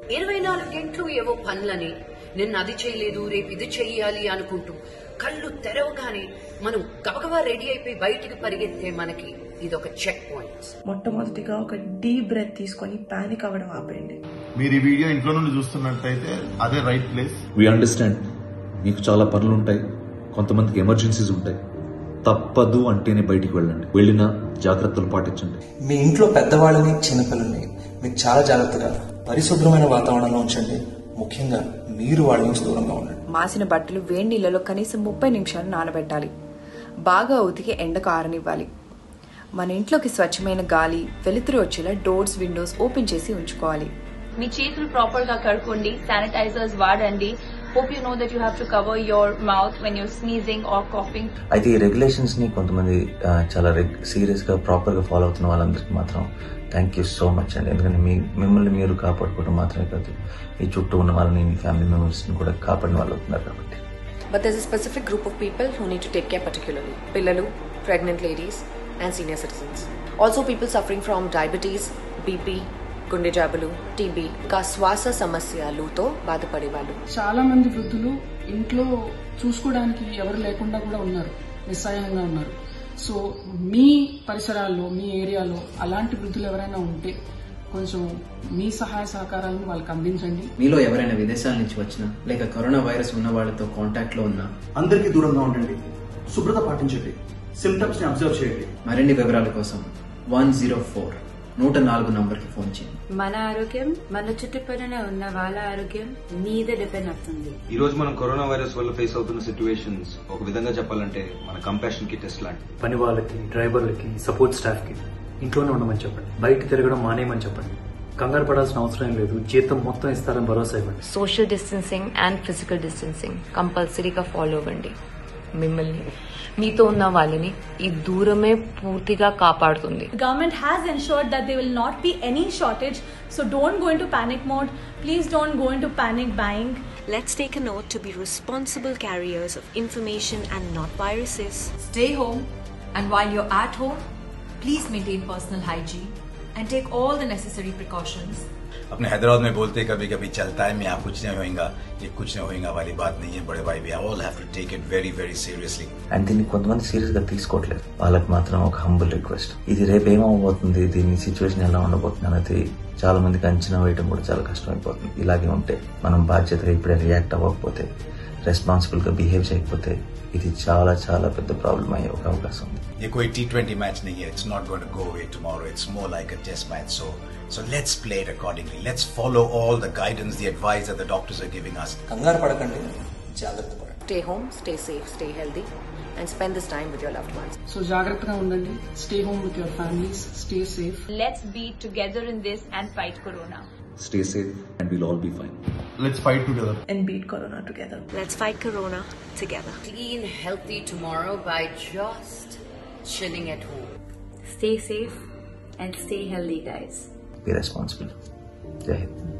ఇరవై నాలుగు గంటలు ఏవో పనులని నిన్న అది చేయలేదు రేపు ఇది చెయ్యాలి అనుకుంటూ కళ్ళు తెరవగానే మనం గబగబా రెడీ అయిపోయి బయటికి పరిగెత్తే మనకి ఇదొక చెక్ పాయింట్ మొట్టమొదటిగా ఒక డీప్ బ్రెత్ తీసుకొని పానిక్ అవ్వడం ఆపేయండి మీరు ఈ వీడియో ఇంట్లో నుండి చూస్తున్నట్టయితే అదే రైట్ ప్లేస్ వీ అండర్స్టాండ్ మీకు చాలా పనులు ఉంటాయి కొంతమందికి ఎమర్జెన్సీస్ ఉంటాయి తప్పదు అంటేనే బయటికి వెళ్ళండి వెళ్ళినా జాగ్రత్తలు పాటించండి మీ ఇంట్లో పెద్దవాళ్ళని చిన్నపిల్లల్ని మీకు చాలా జాగ్రత్తగా పరిశుభ్రమైన వాతావరణంలో ఉంచండి ముఖ్యంగా మీరు వాళ్ళ నుంచి దూరంగా ఉండండి మాసిన బట్టలు వేడి నీళ్ళలో కనీసం ముప్పై నిమిషాలు నానబెట్టాలి బాగా ఉతికి ఎండకు ఆరనివ్వాలి మన ఇంట్లోకి స్వచ్ఛమైన గాలి వెలుతురు వచ్చేలా డోర్స్ విండోస్ ఓపెన్ చేసి ఉంచుకోవాలి మీ చేతులు ప్రాపర్ గా కడుక్కోండి శానిటైజర్స్ వాడండి hope you know that you have to cover your mouth when you're sneezing or coughing అయితే ఈ రెగ్యులేషన్స్ ని కొంతమంది ఆ, చాలా సీరియస్ గా ప్రాపర్ గా ఫాలో అవుతున్న వాళ్ళందరికీ మాత్రం థ్యాంక్ యూ సో మచ్ అండి ఎందుకంటే మీ మిమ్మల్ని మీరు కాపాడుకోవడం మాత్రమే కాదు మీ చుట్టూ ఉన్న వాళ్ళని మీ ఫ్యామిలీ మెంబర్స్ ని కూడా కాపాడిన వాళ్ళు అవుతున్నారు కాబట్టి But there's a specific group of people who need to take care particularly. Pillalu, pregnant ladies, and senior citizens. Also people suffering from diabetes, BP, గుండె జబ్బులు టీబీ ఇంకా శ్వాస సమస్యలతో బాధపడే వాళ్ళు చాలా మంది వృద్ధులు ఇంట్లో చూసుకోవడానికి ఎవరు లేకుండా కూడా ఉన్నారు నిస్సహాయంగా ఉన్నారు సో మీ పరిసరాల్లో మీ ఏరియాలో అలాంటి వృద్ధులు ఎవరైనా ఉంటే కొంచెం మీ సహాయ సహకారాలను వాళ్ళకి అందించండి మీలో ఎవరైనా విదేశాల నుంచి వచ్చినా లేక కరోనా వైరస్ ఉన్న వాళ్ళతో కాంటాక్ట్ లో ఉన్నా అందరికీ దూరంగా ఉండండి శుభ్రత పాటించండి సిమ్టమ్స్ ని అబ్జర్వ్ చేయండి మరిన్ని వివరాల కోసం వన్ జీరో ఫోర్ నూట నాలుగు నంబర్కి ఫోన్ చేయండి మన ఆరోగ్యం మన చుట్టుపక్కల ఉన్న వాళ్ళ ఆరోగ్యం మీద డిపెండ్ అవుతుంది ఈ రోజు మనం కరోనా వైరస్ వల్ల ఫేస్ అవుతున్న సిచ్యువేషన్స్ ఒక విధంగా చెప్పాలంటే మన కంపాషన్ కి టెస్ట్ లాంటి పని వాళ్ళకి డ్రైవర్లకి సపోర్ట్ స్టాఫ్ కి ఇంట్లోనే ఉండమని చెప్పండి బయట తిరగడం మానేయమని చెప్పండి కంగారు పడాల్సిన అవసరం లేదు జీతం మొత్తం ఇస్తారని భరోసా ఇవ్వండి social distancing and physical distancing కంపల్సరీగా ఫాలో అవ్వండి మిమ్మల్ని మీతో ఉన్న వాళ్ళని ఈ దూరమే పూర్తిగా కాపాడుతుంది The government has ensured that there will not be any shortage, so don't go into panic mode. Please don't go into panic buying. Let's take a note to be responsible carriers of information and not viruses. Stay home, and while you're at home, please maintain personal hygiene and take all the necessary precautions. अपने हैदराबाद में बोलते कभी कभी चलता है मैं यहाँ कुछ नहीं होएगा ये कुछ नहीं होएगा वाली बात नहीं है बड़े भाई we all have to take it very very seriously and దీన్ని కొంతమంది సీరియస్ గా తీసుకోవట్లేదు వాళ్ళకి మాత్రం ఒక హంబుల్ రిక్వెస్ట్ ఇది రేపు ఏమవబోతుంది దీని సిచ్యువేషన్ ఎలా ఉండబోతుంది అనేది చాలా మందికి అంచనా వేయడం కూడా చాలా కష్టం అయిపోతుంది ఇలాగే ఉంటే మనం బాధ్యతగా ఇప్పుడే రియాక్ట్ అవ్వకపోతే రెస్పాన్సిబుల్ గా బిహేవ్ చేయకపోతే ఇది చాలా చాలా పెద్ద ప్రాబ్లం అయ్యే ఒక అవకాశం ఉంది ये कोई टी ट्वेंटी मैच नहीं है it's not going to go away tomorrow it's more like a test match so so let's play it accordingly let's follow all the guidance the advice that the doctors are giving us కంగారు పడకండి జాగ్రత్త పడండి stay home stay safe stay healthy and spend this time with your loved ones so జాగ్రత్తగా ఉండండి stay home with your families stay safe Let's be together in this and fight corona. Stay safe and we'll all be fine. Let's fight together. And beat Corona together. Let's fight Corona together. Clean, healthy tomorrow by just chilling at home. Stay safe and stay healthy, guys. Be responsible జై హింద్